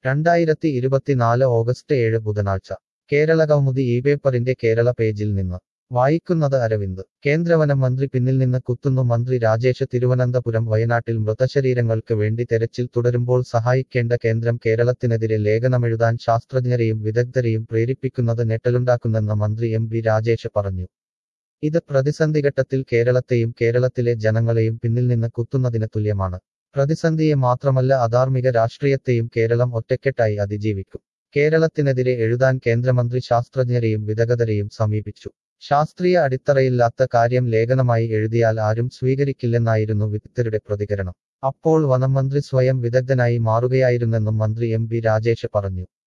രണ്ടായിരത്തി ഇരുപത്തിനാല് ഓഗസ്റ്റ് ഏഴ് ബുധനാഴ്ച കേരള കൗമുദി ഈ പേപ്പറിന്റെ കേരള പേജിൽ നിന്ന് വായിക്കുന്നത് അരവിന്ദ് കേന്ദ്രവനം മന്ത്രി പിന്നിൽ നിന്ന് കുത്തുന്നു മന്ത്രി രാജേഷ് തിരുവനന്തപുരം വയനാട്ടിൽ മൃതശരീരങ്ങൾക്ക് വേണ്ടി തെരച്ചിൽ തുടരുമ്പോൾ സഹായിക്കേണ്ട കേന്ദ്രം കേരളത്തിനെതിരെ ലേഖനമെഴുതാൻ ശാസ്ത്രജ്ഞരെയും വിദഗ്ധരെയും പ്രേരിപ്പിക്കുന്നത് ഞെട്ടലുണ്ടാക്കുന്നെന്ന് മന്ത്രി എം ബി രാജേഷ് പറഞ്ഞു ഇത് പ്രതിസന്ധിഘട്ടത്തിൽ കേരളത്തെയും കേരളത്തിലെ ജനങ്ങളെയും പിന്നിൽ നിന്ന് കുത്തുന്നതിന് തുല്യമാണ് പ്രതിസന്ധിയെ മാത്രമല്ല അധാർമിക രാഷ്ട്രീയത്തെയും കേരളം ഒറ്റക്കെട്ടായി അതിജീവിക്കും കേരളത്തിനെതിരെ എഴുതാൻ കേന്ദ്രമന്ത്രി ശാസ്ത്രജ്ഞരെയും വിദഗ്ധരെയും സമീപിച്ചു ശാസ്ത്രീയ അടിത്തറയില്ലാത്ത കാര്യം ലേഖനമായി എഴുതിയാൽ ആരും സ്വീകരിക്കില്ലെന്നായിരുന്നു വിദഗ്ധരുടെ പ്രതികരണം അപ്പോൾ വനം മന്ത്രി സ്വയം വിദഗ്ധനായി മാറുകയായിരുന്നെന്നും മന്ത്രി എം ബി രാജേഷ് പറഞ്ഞു